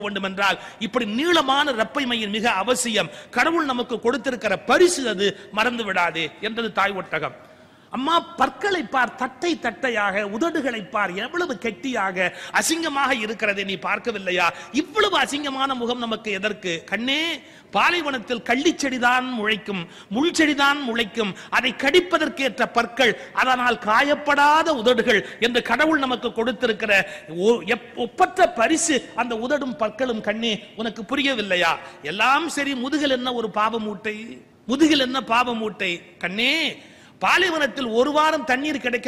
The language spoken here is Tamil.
வேண்டும் என்றால் இப்படி நீளமான ரப்பை மையின் மிக அவசியம் கடவுள் நமக்கு கொடுத்திருக்கிற பரிசு அது மறந்து விடாதே என்றது தாய் ஒட்டகம் அம்மா பற்களை பார் தட்டை தட்டையாக உதடுகளை பார் எவ்வளவு கெட்டியாக அசிங்கமாக இருக்கிறதை நீ பார்க்கவில்லையா இவ்வளவு அசிங்கமான முகம் நமக்கு எதற்கு கண்ணே பாலைவனத்தில் கள்ளிச்செடிதான் முளைக்கும் முள் செடிதான் முளைக்கும் அதை கடிப்பதற்கேற்ற பற்கள் அதனால் காயப்படாத உதடுகள் என்று கடவுள் நமக்கு கொடுத்திருக்கிற ஒ- எப்- ஒப்பற்ற பரிசு அந்த உதடும் பற்களும் கண்ணே உனக்கு புரியவில்லையா எல்லாம் சரி முதுகில் என்ன ஒரு பாவ மூட்டை முதுகில் என்ன பாவ மூட்டை கண்ணே பாலைவனத்தில் ஒரு வாரம் தண்ணீர் கிடைக்க